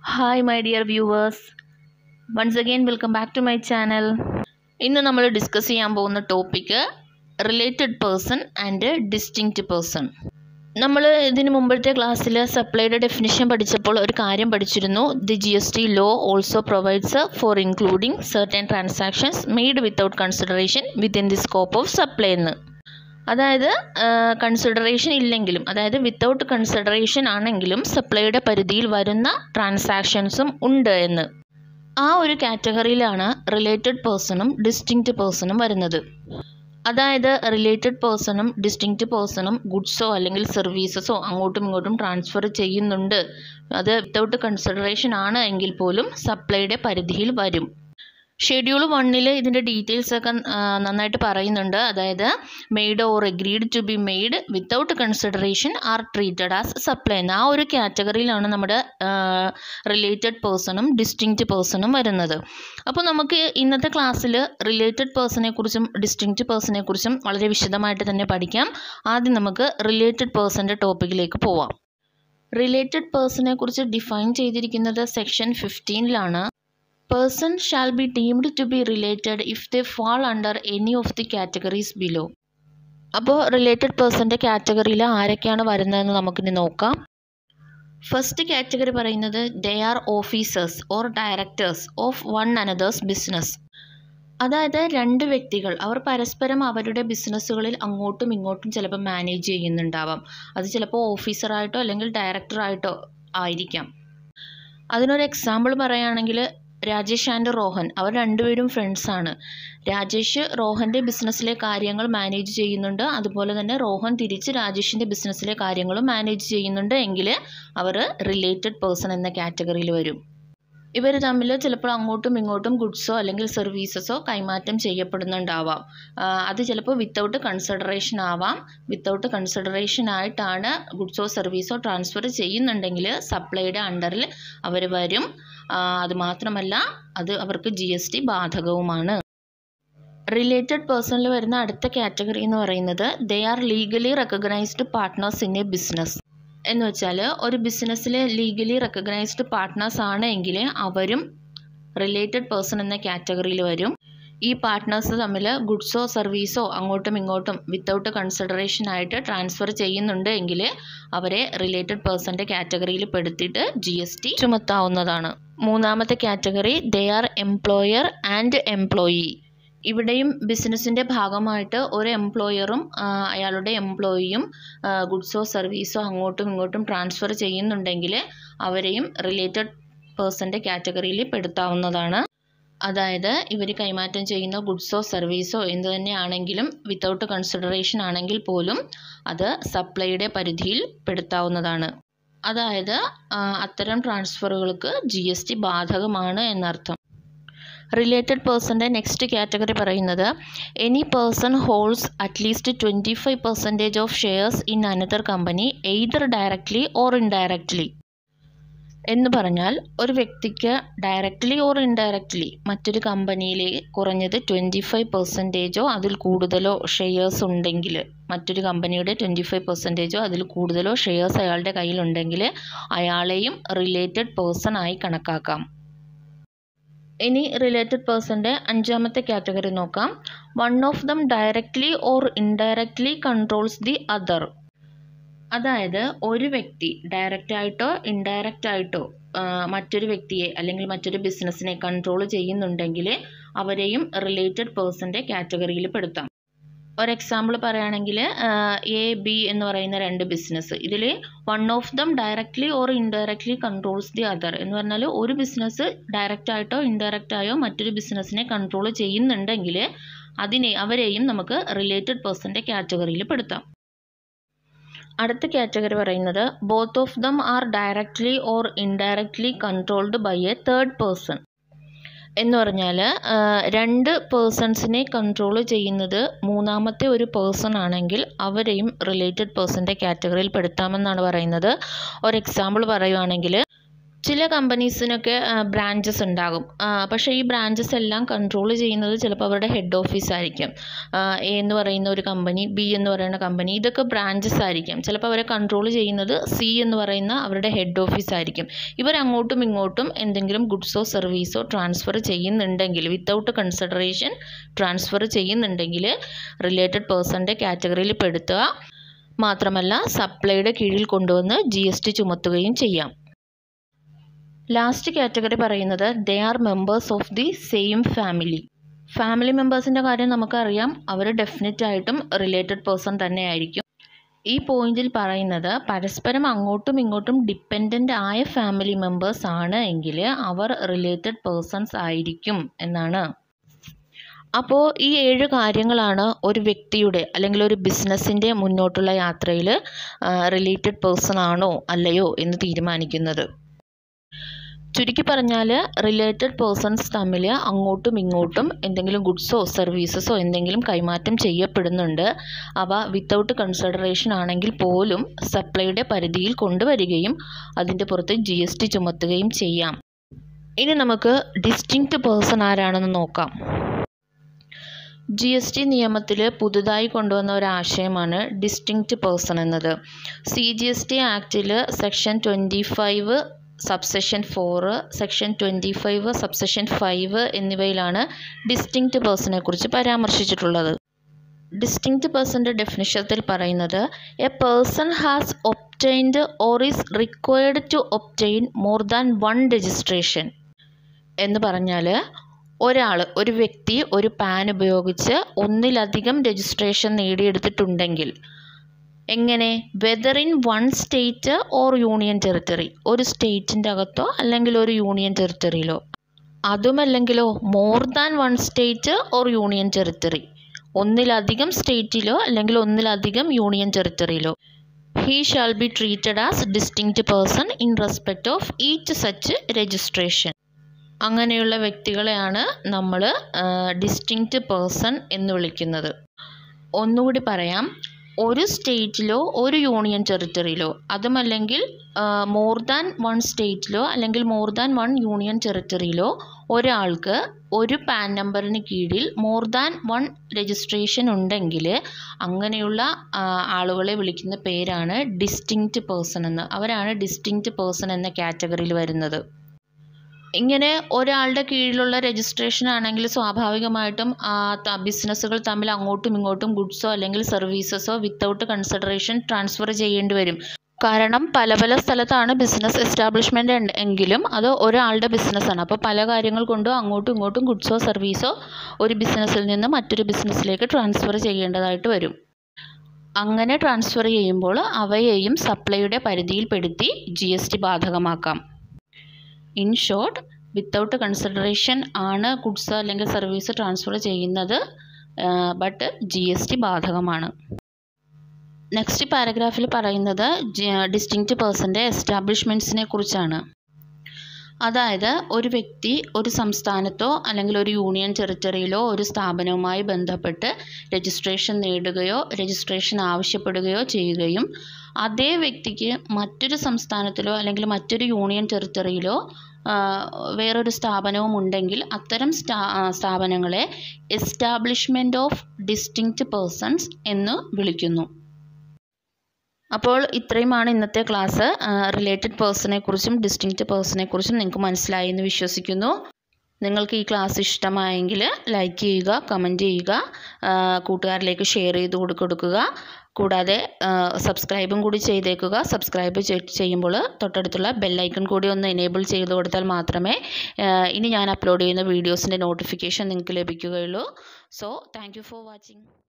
hi my dear viewers once again welcome back to my channel ഇന്ന് നമ്മൾ discuss ചെയ്യാൻ പോകുന്ന topic related person and distinct person നമ്മൾ ഇതിന് മുമ്പത്തെ ക്ലാസ്സിൽ സപ്ലൈയുടെ ഡെഫിനിഷൻ പഠിച്ചപ്പോൾ ഒരു കാര്യം പഠിച്ചിരുന്നു the G S T law also provides for including certain transactions made without consideration within the scope of supply എന്ന് അതായത് കൺസിഡറേഷൻ ഇല്ലെങ്കിലും അതായത് വിത്തൗട്ട് കൺസിഡറേഷൻ ആണെങ്കിലും സപ്ലൈയുടെ പരിധിയിൽ വരുന്ന ട്രാൻസാക്ഷൻസും ഉണ്ട് എന്ന് ആ ഒരു കാറ്റഗറിയിലാണ് റിലേറ്റഡ് പേഴ്സണും ഡിസ്റ്റിങ്ക്റ്റ് പേഴ്സണും വരുന്നത് അതായത് റിലേറ്റഡ് പേഴ്സണും ഡിസ്റ്റിങ്ക്റ്റ് പേഴ്സണും ഗുഡ്സോ അല്ലെങ്കിൽ സർവീസസോ അങ്ങോട്ടും ഇങ്ങോട്ടും ട്രാൻസ്ഫർ ചെയ്യുന്നുണ്ട് അത് വിത്തൗട്ട് കൺസിഡറേഷൻ ആണ് എങ്കിൽ പോലും സപ്ലൈയുടെ പരിധിയിൽ വരും ഷെഡ്യൂൾ വണ്ണിൽ ഇതിൻ്റെ ഡീറ്റെയിൽസ് ഒക്കെ ആ, നന്നായിട്ട് പറയുന്നുണ്ട് അതായത് made or agreed to be made without consideration are treated as supply എന്ന ആ ഒരു കാറ്റഗറിയിലാണ് നമ്മുടെ റിലേറ്റഡ് പേഴ്സണും ഡിസ്റ്റിങ്ക്റ്റ് പേഴ്സണും വരുന്നത് അപ്പോൾ നമുക്ക് ഇന്നത്തെ ക്ലാസ്സിൽ റിലേറ്റഡ് പേഴ്സണെ കുറിച്ചും ഡിസ്റ്റിങ്ക്റ്റ് പേഴ്സണെ കുറിച്ചും വളരെ വിശദമായിട്ട് തന്നെ പഠിക്കാം ആദ്യം നമുക്ക് റിലേറ്റഡ് പേഴ്സൻ്റെ ടോപ്പിക്കിലേക്ക് പോവാം റിലേറ്റഡ് പേഴ്സണെ കുറിച്ച് ഡിഫൈൻ ചെയ്തിരിക്കുന്നത് സെക്ഷൻ ഫിഫ്റ്റീനിലാണ് person shall be deemed to be related if they fall under any of the categories below അപ്പോൾ റിലേറ്റഡ് പേഴ്സൻ്റെ കാറ്റഗറിയിൽ ആരൊക്കെയാണ് വരുന്നതെന്ന് നമുക്കിനി നോക്കാം ഫസ്റ്റ് കാറ്റഗറി പറയുന്നത് they are officers or directors of one another's business അതായത് രണ്ട് വ്യക്തികൾ അവർ പരസ്പരം അവരുടെ ബിസിനസ്സുകളിൽ അങ്ങോട്ടും ഇങ്ങോട്ടും ചിലപ്പോൾ മാനേജ് ചെയ്യുന്നുണ്ടാവാം അത് ചിലപ്പോൾ ഓഫീസറായിട്ടോ അല്ലെങ്കിൽ ഡയറക്ടറായിട്ടോ ആയിരിക്കാം അതിനൊരു എക്സാമ്പിൾ പറയുകയാണെങ്കിൽ രാജേഷ് ആൻഡ് റോഹൻ അവർ രണ്ടുപേരും ഫ്രണ്ട്സാണ് രാജേഷ് റോഹൻ്റെ ബിസിനസ്സിലെ കാര്യങ്ങൾ മാനേജ് ചെയ്യുന്നുണ്ട് അതുപോലെ തന്നെ റോഹൻ തിരിച്ച് രാജേഷിൻ്റെ ബിസിനസ്സിലെ കാര്യങ്ങളും മാനേജ് ചെയ്യുന്നുണ്ട് എങ്കിൽ അവർ റിലേറ്റഡ് പേഴ്സൺ എന്ന കാറ്റഗറിയിൽ വരും ഇവർ തമ്മിൽ ചിലപ്പോൾ അങ്ങോട്ടും ഇങ്ങോട്ടും ഗുഡ്സോ അല്ലെങ്കിൽ സർവീസസോ കൈമാറ്റം ചെയ്യപ്പെടുന്നുണ്ടാവാം ആ, അത് ചിലപ്പോൾ വിത്തൗട്ട് കൺസിഡറേഷൻ ആവാം വിത്തൗട്ട് കൺസിഡറേഷൻ ആയിട്ടാണ് ഗുഡ്സോ സർവീസോ ട്രാൻസ്ഫർ ചെയ്യുന്നുണ്ടെങ്കിൽ സപ്ലൈയുടെ അണ്ടറിൽ അവർ വരും ആ, അത് മാത്രമല്ല അത് അവർക്ക് ജി എസ് ടി ബാധകവുമാണ് റിലേറ്റഡ് പേഴ്സണിൽ വരുന്ന അടുത്ത കാറ്റഗറി എന്ന് പറയുന്നത് they are legally recognised partners in a business എന്ന് വെച്ചാൽ ഒരു ബിസിനസ്സിലെ ലീഗലി റെക്കഗ്നൈസ്ഡ് പാർട്ട്നേഴ്സ് ആണ് എങ്കിൽ അവരും റിലേറ്റഡ് പേഴ്സൺ എന്ന കാറ്റഗറിയിൽ വരും ഈ പാർട്ട്നേഴ്സ് തമ്മിൽ ഗുഡ്സോ സർവീസോ അങ്ങോട്ടും ഇങ്ങോട്ടും വിത്തൗട്ട് കൺസിഡറേഷൻ ആയിട്ട് ട്രാൻസ്ഫർ ചെയ്യുന്നുണ്ട് എങ്കിൽ അവരെ റിലേറ്റഡ് പേഴ്സൻ്റെ കാറ്റഗറിയിൽ പെടുത്തിയിട്ട് ജി എസ് ടി ചുമത്താവുന്നതാണ് മൂന്നാമത്തെ category they are employer and employee ഇവിടെയും ബിസിനസ്സിൻ്റെ ഭാഗമായിട്ട് ഒരു എംപ്ലോയറും ആ, അയാളുടെ എംപ്ലോയിയും ഗുഡ്സോ സർവീസോ അങ്ങോട്ടും ഇങ്ങോട്ടും ട്രാൻസ്ഫർ ചെയ്യുന്നുണ്ടെങ്കിൽ അവരെയും റിലേറ്റഡ് പേഴ്സൻ്റെ കാറ്റഗറിയിൽ പെടുത്താവുന്നതാണ് അതായത് ഇവർ കൈമാറ്റം ചെയ്യുന്ന ഗുഡ്സോ സർവീസോ എന്ത് തന്നെയാണെങ്കിലും വിത്തൗട്ട് കൺസിഡറേഷൻ ആണെങ്കിൽ പോലും അത് സപ്ലൈയുടെ പരിധിയിൽ പെടുത്താവുന്നതാണ് അതായത് ആ, അത്തരം ട്രാൻസ്ഫറുകൾക്ക് ജി എസ് ടി ബാധകമാണ് എന്നർത്ഥം റിലേറ്റഡ് പേഴ്സൻ്റെ നെക്സ്റ്റ് കാറ്റഗറി പറയുന്നത് any person holds at least twenty five percentage of shares in another company either directly or indirectly എന്ന് പറഞ്ഞാൽ ഒരു വ്യക്തിക്ക് ഡയറക്റ്റ്ലി ഓർ ഇൻഡയറക്റ്റ്ലി മറ്റൊരു കമ്പനിയിൽ കുറഞ്ഞത് ട്വൻറ്റി ഫൈവ് പെർസെൻറ്റേജോ അതിൽ കൂടുതലോ ഷെയർസ് ഉണ്ടെങ്കിൽ മറ്റൊരു കമ്പനിയുടെ ട്വൻറ്റി ഫൈവ് പെർസെൻറ്റേജോ അതിൽ കൂടുതലോ ഷെയർസ് അയാളുടെ കയ്യിലുണ്ടെങ്കിൽ അയാളെയും റിലേറ്റഡ് പേഴ്സൺ ആയി കണക്കാക്കാം ഇനി റിലേറ്റഡ് പേഴ്സൻ്റെ അഞ്ചാമത്തെ കാറ്റഗറി നോക്കാം one of them directly or indirectly controls the other അതായത് ഒരു വ്യക്തി ഡയറക്റ്റ് ആയിട്ടോ ഇൻഡയറക്റ്റ് ആയിട്ടോ ആ, മറ്റൊരു വ്യക്തിയെ അല്ലെങ്കിൽ മറ്റൊരു ബിസിനസ്സിനെ കൺട്രോൾ ചെയ്യുന്നുണ്ടെങ്കിൽ അവരെയും റിലേറ്റഡ് പേഴ്സൻ്റെ കാറ്റഗറിയിൽ പെടുത്താം ഒരു എക്സാമ്പിൾ പറയുകയാണെങ്കിൽ എ ബി എന്ന് പറയുന്ന രണ്ട് ബിസിനസ് ഇതിൽ one of them directly or indirectly controls the other എന്ന് പറഞ്ഞാൽ ഒരു ബിസിനസ് ഡയറക്റ്റ് ആയിട്ടോ ഇൻഡയറക്റ്റ് ആയോ മറ്റൊരു ബിസിനസ്സിനെ കൺട്രോൾ ചെയ്യുന്നുണ്ടെങ്കിൽ അതിനെ അവരെയും നമുക്ക് റിലേറ്റഡ് പേഴ്സൻ്റെ കാറ്റഗറിയിൽ പെടുത്താം അടുത്ത കാറ്റഗറി പറയുന്നത് both of them are directly or indirectly controlled by a third person എന്ന് പറഞ്ഞാൽ രണ്ട് പേഴ്സൺസിനെ കൺട്രോൾ ചെയ്യുന്നത് മൂന്നാമത്തെ ഒരു പേഴ്സൺ ആണെങ്കിൽ അവരെയും റിലേറ്റഡ് പേഴ്സൻ്റെ കാറ്റഗറിയിൽ പെടുത്താമെന്നാണ് പറയുന്നത് ഒരു എക്സാമ്പിൾ പറയുവാണെങ്കിൽ ചില കമ്പനീസിനൊക്കെ ബ്രാഞ്ചസ് ഉണ്ടാകും ആ, പക്ഷേ ഈ ബ്രാഞ്ചസ് എല്ലാം കൺട്രോൾ ചെയ്യുന്നത് ചിലപ്പോൾ അവരുടെ ഹെഡ് ഓഫീസ് ആയിരിക്കും ആ, എ എന്ന് പറയുന്ന ഒരു കമ്പനി ബി എന്ന് പറയുന്ന കമ്പനി ഇതൊക്കെ ബ്രാഞ്ചസ് ആയിരിക്കും ചിലപ്പോൾ അവരെ കൺട്രോൾ ചെയ്യുന്നത് സി എന്ന് പറയുന്ന അവരുടെ ഹെഡ് ഓഫീസ് ആയിരിക്കും ഇവർ അങ്ങോട്ടും ഇങ്ങോട്ടും എന്തെങ്കിലും ഗുഡ്സോ സർവീസോ ട്രാൻസ്ഫർ ചെയ്യുന്നുണ്ടെങ്കിൽ വിത്തൗട്ട് കൺസിഡറേഷൻ ട്രാൻസ്ഫർ ചെയ്യുന്നുണ്ടെങ്കിൽ റിലേറ്റഡ് പേഴ്സണിൻ്റെ കാറ്റഗറിയിൽ പെടുത്തുക മാത്രമല്ല സപ്ലൈയുടെ കീഴിൽ കൊണ്ടുവന്ന് ജി എസ് ടി ചുമത്തുകയും ചെയ്യാം ലാസ്റ്റ് കാറ്റഗറി പറയുന്നത് they are members of the same family family മെമ്പേഴ്സിൻ്റെ കാര്യം നമുക്കറിയാം അവർ ഡെഫിനറ്റ് ആയിട്ടും റിലേറ്റഡ് പേഴ്സൺ തന്നെയായിരിക്കും ഈ പോയിന്റിൽ പറയുന്നത് പരസ്പരം അങ്ങോട്ടും ഇങ്ങോട്ടും ഡിപ്പെൻഡൻ്റ് ആയ ഫാമിലി മെമ്പേഴ്സ് ആണ് എങ്കിൽ അവർ റിലേറ്റഡ് പേഴ്സൺസ് ആയിരിക്കും എന്നാണ് അപ്പോൾ ഈ ഏഴ് കാര്യങ്ങളാണ് ഒരു വ്യക്തിയുടെ അല്ലെങ്കിൽ ഒരു ബിസിനസ്സിൻ്റെ മുന്നോട്ടുള്ള യാത്രയിൽ റിലേറ്റഡ് പേഴ്സൺ ആണോ അല്ലയോ എന്ന് തീരുമാനിക്കുന്നത് ചുരുക്കി പറഞ്ഞാൽ റിലേറ്റഡ് പേഴ്സൺസ് തമ്മിൽ അങ്ങോട്ടും ഇങ്ങോട്ടും എന്തെങ്കിലും ഗുഡ്സോ സർവീസസോ എന്തെങ്കിലും കൈമാറ്റം ചെയ്യപ്പെടുന്നുണ്ട് അവ വിത്തൗട്ട് കൺസിഡറേഷൻ ആണെങ്കിൽ പോലും സപ്ലൈയുടെ പരിധിയിൽ കൊണ്ടുവരികയും അതിൻ്റെ പുറത്ത് ജി എസ് ടി ചുമത്തുകയും ചെയ്യാം ഇനി നമുക്ക് ഡിസ്റ്റിങ്ക്റ്റ് പേഴ്സൺ ആരാണെന്ന് നോക്കാം ജി എസ് ടി നിയമത്തിൽ പുതുതായി കൊണ്ടുവന്ന ഒരു ആശയമാണ് ഡിസ്റ്റിങ്ക്റ്റ് പേഴ്സൺ എന്നത് സി ജി എസ് ടി ആക്റ്റിൽ section twenty five subsection four section twenty five subsection five എന്നിവയിലാണ് ഡിസ്റ്റിങ്ക്റ്റ് പേഴ്സണെ കുറിച്ച് പരാമർശിച്ചിട്ടുള്ളത് ഡിസ്റ്റിങ്ക്റ്റ് പേഴ്സൻ്റെ ഡെഫിനിഷത്തിൽ പറയുന്നത് a person has obtained or is required to obtain more than one registration എന്ന് പറഞ്ഞാൽ ഒരാൾ ഒരു വ്യക്തി ഒരു പാൻ ഉപയോഗിച്ച് ഒന്നിലധികം രജിസ്ട്രേഷൻ നേടിയെടുത്തിട്ടുണ്ടെങ്കിൽ എങ്ങനെ whether in one state or union territory ഒരു സ്റ്റേറ്റിൻ്റെ അകത്തോ അല്ലെങ്കിൽ ഒരു യൂണിയൻ ടെറിട്ടറിയിലോ അതുമല്ലെങ്കിലോ more than one state or union territory ഒന്നിലധികം സ്റ്റേറ്റിലോ അല്ലെങ്കിൽ ഒന്നിലധികം യൂണിയൻ ടെറിട്ടറിയിലോ he shall be treated as distinct person in respect of each such registration അങ്ങനെയുള്ള വ്യക്തികളെയാണ് നമ്മൾ ഡിസ്റ്റിങ്ക്റ്റ് പേഴ്സൺ എന്ന് വിളിക്കുന്നത് ഒന്നുകൂടി പറയാം ഒരു സ്റ്റേറ്റിലോ ഒരു യൂണിയൻ ടെറിട്ടറിയിലോ അതുമല്ലെങ്കിൽ മോർ ദാൻ വൺ സ്റ്റേറ്റിലോ അല്ലെങ്കിൽ മോർ ദാൻ വൺ യൂണിയൻ ടെറിട്ടറിയിലോ ഒരാൾക്ക് ഒരു പാൻ നമ്പറിന് കീഴിൽ മോർ ദാൻ വൺ രജിസ്ട്രേഷൻ ഉണ്ടെങ്കിൽ അങ്ങനെയുള്ള ആ, ആളുകളെ വിളിക്കുന്ന പേരാണ് ഡിസ്റ്റിങ്ക്റ്റ് പേഴ്സൺ എന്ന് അവരാണ് ഡിസ്റ്റിങ്ക്റ്റ് പേഴ്സൺ എന്ന കാറ്റഗറിയിൽ വരുന്നത് ഇങ്ങനെ ഒരാളുടെ കീഴിലുള്ള രജിസ്ട്രേഷൻ ആണെങ്കിൽ സ്വാഭാവികമായിട്ടും ബിസിനസ്സുകൾ തമ്മിൽ അങ്ങോട്ടും ഇങ്ങോട്ടും ഗുഡ്സോ അല്ലെങ്കിൽ സർവീസസോ വിത്തൗട്ട് കൺസിഡറേഷൻ ട്രാൻസ്ഫർ ചെയ്യേണ്ടി വരും കാരണം പല പല സ്ഥലത്താണ് ബിസിനസ് എസ്റ്റാബ്ലിഷ്മെൻ്റ് എങ്കിലും അത് ഒരാളുടെ ബിസിനസ്സാണ് അപ്പോൾ പല കാര്യങ്ങൾ കൊണ്ടും അങ്ങോട്ടും ഇങ്ങോട്ടും ഗുഡ്സോ സർവീസോ ഒരു ബിസിനസ്സിൽ നിന്ന് മറ്റൊരു ബിസിനസ്സിലേക്ക് ട്രാൻസ്ഫർ ചെയ്യേണ്ടതായിട്ട് വരും അങ്ങനെ ട്രാൻസ്ഫർ ചെയ്യുമ്പോൾ അവയെയും സപ്ലൈയുടെ പരിധിയിൽപ്പെടുത്തി ജി എസ് ടി ബാധകമാക്കാം ഇൻ ഷോർട്ട് വിത്തൗട്ട് കൺസിഡറേഷൻ ആണ് ഗുഡ്സ് അല്ലെങ്കിൽ സർവീസ് ട്രാൻസ്ഫർ ചെയ്യുന്നത് ബട്ട് ജി എസ് ടി ബാധകമാണ് നെക്സ്റ്റ് പാരഗ്രാഫിൽ പറയുന്നത് ഡിസ്റ്റിങ്ക്റ്റ് പേഴ്സൻ്റെ എസ്റ്റാബ്ലിഷ്മെൻറ്റ്സിനെ കുറിച്ചാണ് അതായത് ഒരു വ്യക്തി ഒരു സംസ്ഥാനത്തോ അല്ലെങ്കിൽ ഒരു യൂണിയൻ ടെറിട്ടറിയിലോ ഒരു സ്ഥാപനവുമായി ബന്ധപ്പെട്ട് രജിസ്ട്രേഷൻ നേടുകയോ രജിസ്ട്രേഷൻ ആവശ്യപ്പെടുകയോ ചെയ്യുകയും അതേ വ്യക്തിക്ക് മറ്റൊരു സംസ്ഥാനത്തിലോ അല്ലെങ്കിൽ മറ്റൊരു യൂണിയൻ ടെറിട്ടറിയിലോ ആ, വേറൊരു സ്ഥാപനവും ഉണ്ടെങ്കിൽ അത്തരം സ്ഥാ ആ, സ്ഥാപനങ്ങളെ എസ്റ്റാബ്ലിഷ്മെൻറ്റ് ഓഫ് ഡിസ്റ്റിങ്ക്റ്റ് പേഴ്സൺസ് എന്ന് വിളിക്കുന്നു അപ്പോൾ ഇത്രയുമാണ് ഇന്നത്തെ ക്ലാസ് റിലേറ്റഡ് പേഴ്സണെ കുറിച്ചും ഡിസ്റ്റിങ്ക്റ്റ് പേഴ്സണെ കുറിച്ചും നിങ്ങൾക്ക് മനസ്സിലായി എന്ന് വിശ്വസിക്കുന്നു നിങ്ങൾക്ക് ഈ ക്ലാസ് ഇഷ്ടമായെങ്കിൽ ലൈക്ക് ചെയ്യുക കമൻറ്റ് ചെയ്യുക ആ, കൂട്ടുകാരിലേക്ക് ഷെയർ ചെയ്ത് കൊടു- കൊടുക്കുക കൂടാതെ സബ്സ്ക്രൈബും കൂടി ചെയ്തേക്കുക സബ്സ്ക്രൈബ് ചെയ്യുമ്പോൾ തൊട്ടടുത്തുള്ള ബെല്ലൈക്കൺ കൂടി ഒന്ന് എനേബിൾ ചെയ്ത് കൊടുത്താൽ മാത്രമേ ആ, ഇനി ഞാൻ അപ്ലോഡ് ചെയ്യുന്ന വീഡിയോസിൻ്റെ നോട്ടിഫിക്കേഷൻ നിങ്ങൾക്ക് ലഭിക്കുകയുള്ളൂ so thank you for watching